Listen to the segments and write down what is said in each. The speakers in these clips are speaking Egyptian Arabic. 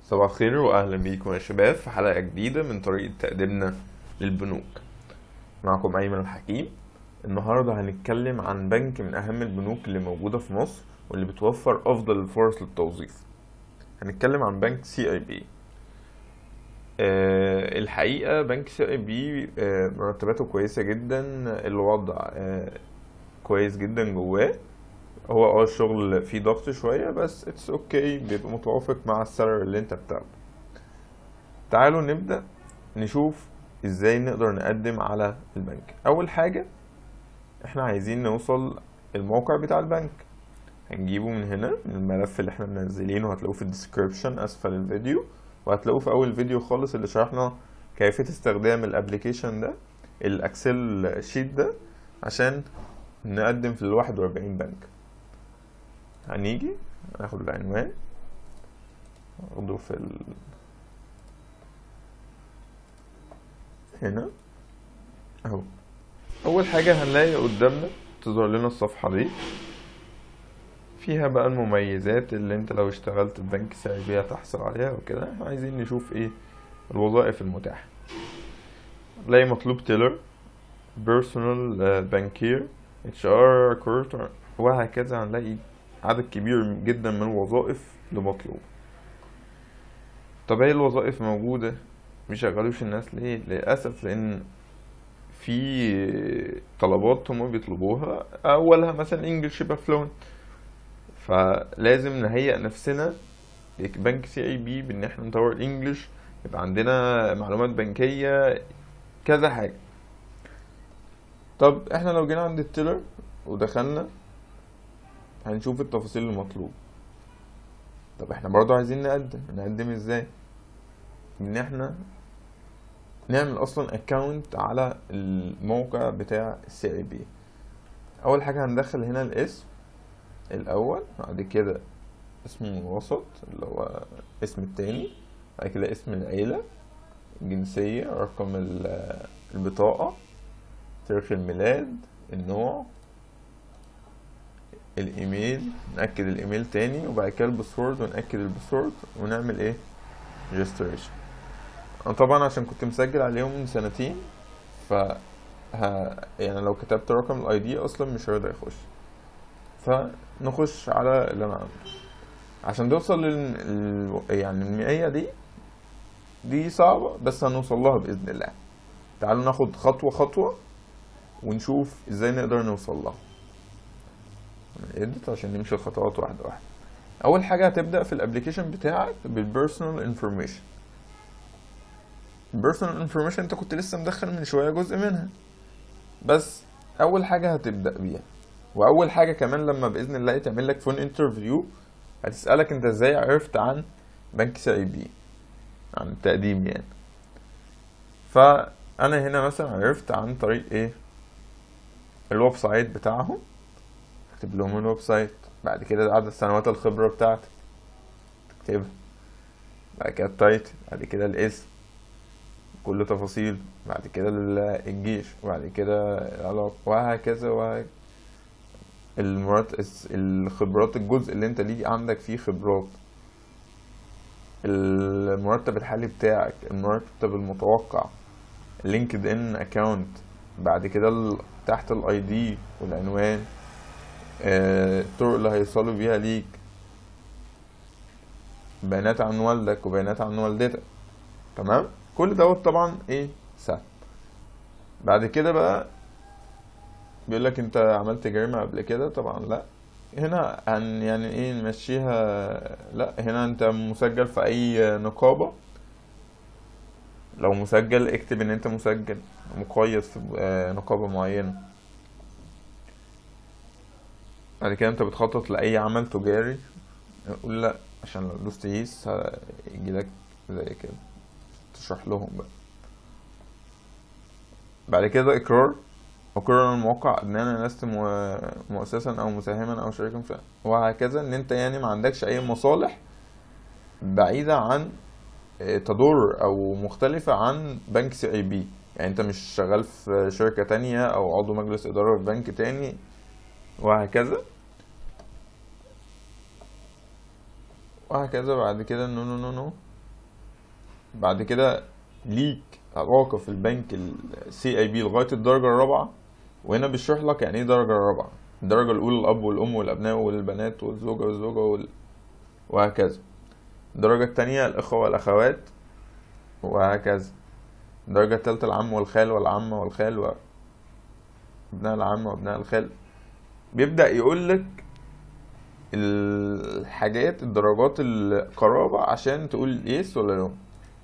صباح الخير واهلا بيكم يا شباب في حلقه جديده من طريقه تقديمنا للبنوك معكم ايمن الحكيم النهارده هنتكلم عن بنك من اهم البنوك اللي موجوده في مصر واللي بتوفر افضل الفرص للتوظيف هنتكلم عن بنك سي اي بي الحقيقه بنك سي اي بي مرتباته كويسه جدا الوضع آه، كويس جدا جواه هو اه الشغل فيه ضغط شوية بس اتس اوكي okay. بيبقى متوافق مع السالري اللي انت بتاخده تعالوا نبدأ نشوف ازاي نقدر نقدم على البنك اول حاجة احنا عايزين نوصل الموقع بتاع البنك هنجيبه من هنا من الملف اللي احنا منزلينه هتلاقوه في الديسكريبشن اسفل الفيديو وهتلاقوه في اول فيديو خالص اللي شرحنا كيفية استخدام الابليكيشن ده الاكسل شيت ده عشان نقدم في الواحد واربعين بنك هنيجي ناخد العنوان ناخده في ال... هنا اهو اول حاجة هنلاقي قدامنا تظهر لنا الصفحة دي فيها بقى المميزات اللي انت لو اشتغلت في بنك سعودية تحصل عليها وكده احنا عايزين نشوف ايه الوظائف المتاحة نلاقي مطلوب تيلر بيرسونال بانكير اتش ار ريكروتر وهكذا هنلاقي عدد كبير جدا من الوظائف لمطلوب طب هي الوظائف موجودة مشغلوش الناس ليه للأسف لأن في طلبات هما بيطلبوها أولها مثلا انجلش يبقى فلون فلازم نهيئ نفسنا بنك سي اي بي بان احنا نطور الانجليش يبقى عندنا معلومات بنكية كذا حاجة طب احنا لو جينا عند التيلر ودخلنا هنشوف التفاصيل المطلوب طب احنا برضو عايزين نقدم نقدم ازاي ان احنا نعمل اصلا اكونت على الموقع بتاع السي اي بي اول حاجه هندخل هنا الاسم الاول بعد كده اسم الوسط اللي هو اسم التاني بعد كده اسم العيله الجنسيه رقم البطاقه تاريخ الميلاد النوع الايميل نأكد الايميل تاني وبعد كده الباسورد ونأكد الباسورد ونعمل ايه ريجستريشن انا طبعا عشان كنت مسجل عليهم من سنتين ف ه... يعني لو كتبت رقم الاي دي اصلا مش هيقدر يخش فنخش على اللي انا عامله عشان توصل لل ال... يعني المئية دي دي صعبة بس هنوصل لها بإذن الله تعالوا ناخد خطوة خطوة ونشوف ازاي نقدر نوصل لها اديت عشان نمشي الخطوات واحده واحده اول حاجه هتبدا في الابلكيشن بتاعك بالبيرسونال انفورميشن البيرسونال انفورميشن انت كنت لسه مدخل من شويه جزء منها بس اول حاجه هتبدا بيها واول حاجه كمان لما باذن الله تعمل لك فون انترفيو هتسالك انت ازاي عرفت عن بنك سي اي بي عن التقديم يعني فانا هنا مثلا عرفت عن طريق ايه الويب سايت بتاعهم تكتب لهم الويب سايت بعد كده عدد سنوات الخبرة بتاعتك تكتبها بعد كده التايتل بعد كده الاسم كل تفاصيل بعد كده الجيش وبعد كده العلاقة وهكذا وهكذا المرات الخبرات الجزء اللي انت ليه عندك فيه خبرات المرتب الحالي بتاعك المرتب المتوقع لينكد ان اكاونت بعد كده تحت الاي دي والعنوان الطرق اللي هيوصلوا بيها ليك بيانات عن والدك وبيانات عن والدتك تمام كل دوت طبعا ايه سهل بعد كده بقى بيقول لك انت عملت جريمه قبل كده طبعا لا هنا هن يعني ايه نمشيها لا هنا انت مسجل في اي نقابه لو مسجل اكتب ان انت مسجل مقيد في نقابه معينه بعد كده انت بتخطط لاي عمل تجاري قول لا عشان لو دوست يس هيجيلك زي كده تشرح لهم بقى بعد كده اقرار اقرار الموقع ان انا لست مؤسسا او مساهما او شريكا في وهكذا ان انت يعني ما عندكش اي مصالح بعيدة عن تضر او مختلفة عن بنك سي اي بي يعني انت مش شغال في شركة تانية او عضو مجلس ادارة في بنك تاني وهكذا وهكذا بعد كده نو نو نو نو بعد كده ليك علاقة في البنك السي اي بي لغاية الدرجة الرابعة وهنا بيشرح لك يعني ايه درجة رابعة الدرجة الأولى الأب والأم والأبناء والبنات والزوجة والزوجة وال... وهكذا الدرجة التانية الإخوة والأخوات وهكذا الدرجة التالتة العم والخال والعمة والخال وأبناء العم وأبناء الخال بيبدأ يقولك الحاجات الدرجات القرابة عشان تقول يس ولا نو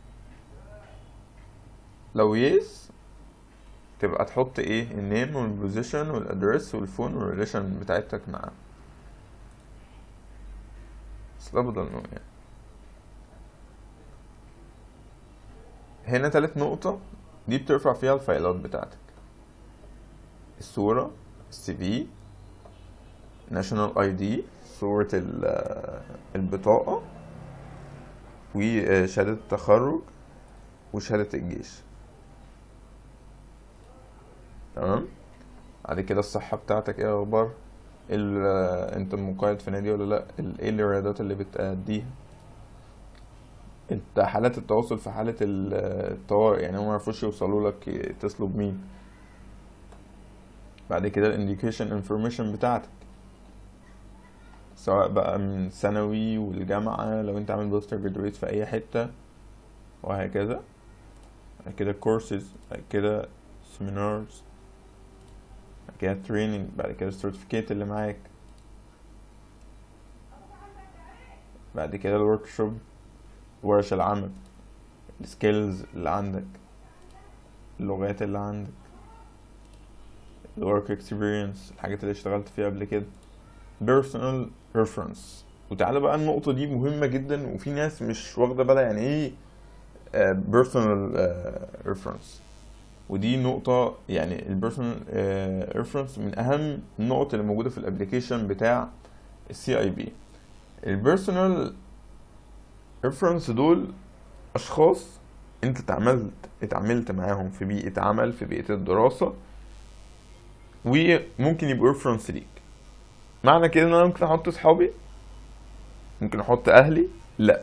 لو يس تبقى تحط ايه النيم والبوزيشن والادرس والفون والريليشن بتاعتك معاه بس ده بدل نو يعني هنا تالت نقطة دي بترفع فيها الفايلات بتاعتك الصورة السي في ناشونال اي دي صورة ال- البطاقة وشهادة التخرج وشهادة الجيش تمام بعد كده الصحة بتاعتك ايه اخبار ال- انت مقيد في نادي ولا لا ال- ايه الرياضات اللي بتأديها انت حالات التواصل في حالة ال- الطوارئ يعني هم معرفوش يوصلوا لك يتصلوا بمين بعد كده الانديكيشن انفورميشن بتاعتك سواء بقى من ثانوي والجامعة لو انت عامل بوستر جرادويت في اي حتة وهكذا بعد كده كورسز بعد كده سيمينارز بعد كده تريننج بعد كده السيرتيفيكيت اللي معاك بعد كده الورك شوب ورش العمل السكيلز اللي عندك اللغات اللي عندك الورك اكسبيرينس الحاجات اللي اشتغلت فيها قبل كده personal reference وتعالى بقى النقطة دي مهمة جدا وفي ناس مش واخدة بالها يعني ايه آه، personal آه، reference ودي نقطة يعني ال personal آه، reference من أهم النقط اللي موجودة في الابليكيشن بتاع السي اي بي البيرسونال ريفرنس دول اشخاص انت اتعاملت اتعاملت معاهم في بيئة عمل في بيئة الدراسة وممكن يبقوا ريفرنس ليك معنى كده ان انا ممكن احط صحابي ممكن احط اهلي لا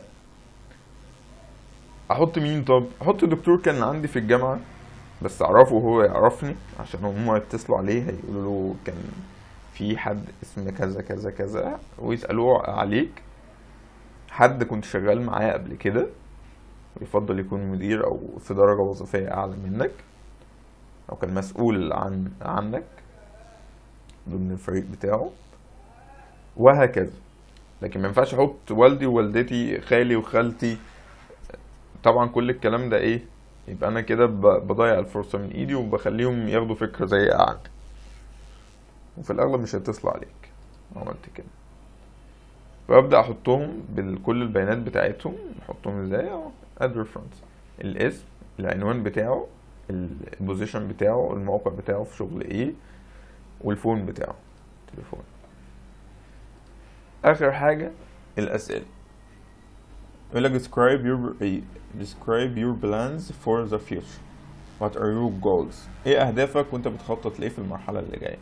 احط مين طب احط دكتور كان عندي في الجامعة بس اعرفه وهو يعرفني عشان هم يتصلوا عليه هيقولوا له كان في حد اسم كذا كذا كذا ويسألوه عليك حد كنت شغال معاه قبل كده ويفضل يكون مدير او في درجة وظيفية اعلى منك او كان مسؤول عن عنك ضمن الفريق بتاعه وهكذا لكن ما ينفعش احط والدي ووالدتي خالي وخالتي طبعا كل الكلام ده ايه يبقى انا كده ب- بضيع الفرصة من ايدي وبخليهم ياخدوا فكرة زي عنك وفي الاغلب مش هيتصلوا عليك لو عملت كده فابدا احطهم بكل البيانات بتاعتهم احطهم ازاي اهو اد ريفرنس الاسم العنوان بتاعه البوزيشن بتاعه الموقع بتاعه في شغل ايه والفون بتاعه تليفون اخر حاجه الاسئله يقول لك describe your إيه؟ describe your plans for the future what are your goals ايه اهدافك وانت بتخطط لايه في المرحله اللي جايه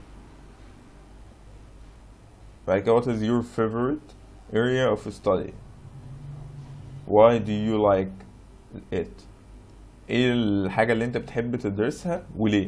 بعد كده what is your favorite area of study why do you like it ايه الحاجة اللي انت بتحب تدرسها وليه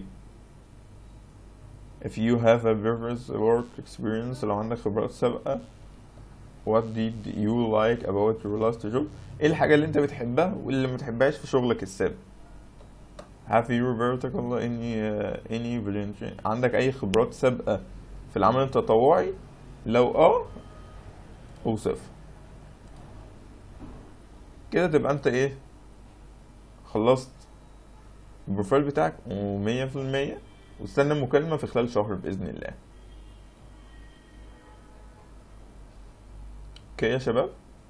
if you have a previous work experience لو عندك خبرات سابقة what did you like about your last job ايه الحاجة اللي انت بتحبها واللي ما بتحبهاش في شغلك السابق have you vertical any uh, any volunteer عندك اي خبرات سابقة في العمل التطوعي لو اه اوصف كده تبقى انت ايه خلصت البروفايل بتاعك ومية في المية واستنى مكالمة في خلال شهر بإذن الله اوكي يا شباب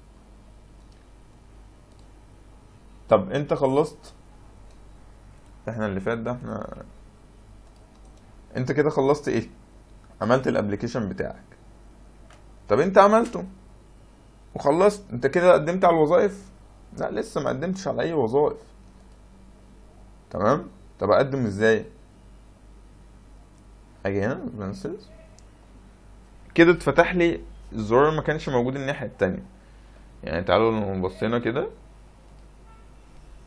طب انت خلصت احنا اللي فات ده احنا انت كده خلصت ايه عملت الابليكيشن بتاعك طب انت عملته وخلصت انت كده قدمت على الوظائف لا لسه ما قدمتش على اي وظائف تمام طب اقدم ازاي اجي هنا advances كده اتفتح لي الزرار ما كانش موجود الناحية التانية يعني تعالوا لو بصينا كده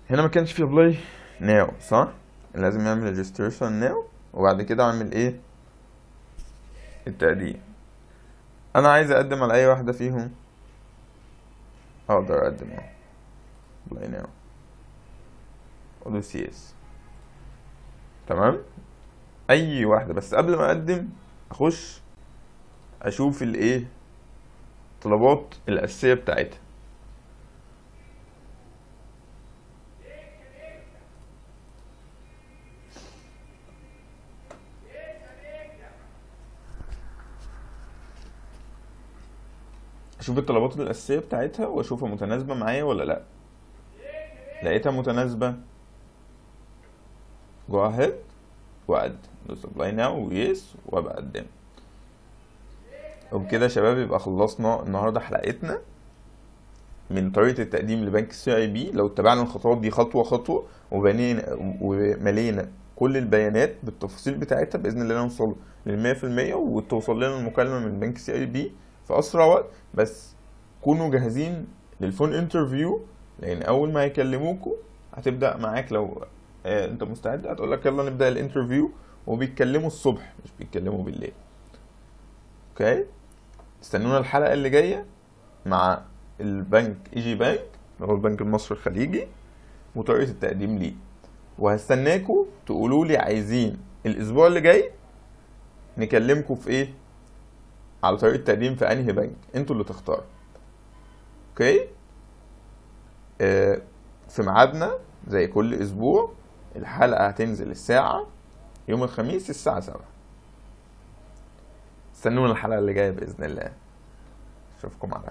هنا ما كانش في ابلاي ناو صح لازم اعمل ريجستريشن ناو وبعد كده اعمل ايه التقديم انا عايز اقدم على اي واحده فيهم اقدر اقدم اهو ابلاي ناو ادوس يس تمام اي واحده بس قبل ما اقدم اخش اشوف الايه الطلبات الاساسيه بتاعتها اشوف الطلبات الاساسيه بتاعتها واشوفها متناسبه معايا ولا لا لقيتها متناسبه جو اهيد واقدم دوس ابلاي ناو ويس وابقى قدام وبكده يا شباب يبقى خلصنا النهارده حلقتنا من طريقه التقديم لبنك السي اي بي لو اتبعنا الخطوات دي خطوه خطوه وبنينا وملينا كل البيانات بالتفاصيل بتاعتها باذن الله نوصل لل 100% وتوصل لنا المكالمه من بنك سي اي بي في اسرع وقت بس كونوا جاهزين للفون انترفيو لان اول ما هيكلموكوا هتبدا معاك لو آه انت مستعد هتقول لك يلا نبدا الانترفيو وبيتكلموا الصبح مش بيتكلموا بالليل اوكي استنونا الحلقه اللي جايه مع البنك اي جي بانك اللي هو البنك المصري الخليجي وطريقه التقديم ليه وهستناكوا تقولوا لي عايزين الاسبوع اللي جاي نكلمكم في ايه على طريقه التقديم في انهي بنك انتوا اللي تختاروا اوكي آه في ميعادنا زي كل اسبوع الحلقه هتنزل الساعه يوم الخميس الساعه 7 استنونا الحلقه اللي جايه باذن الله اشوفكم على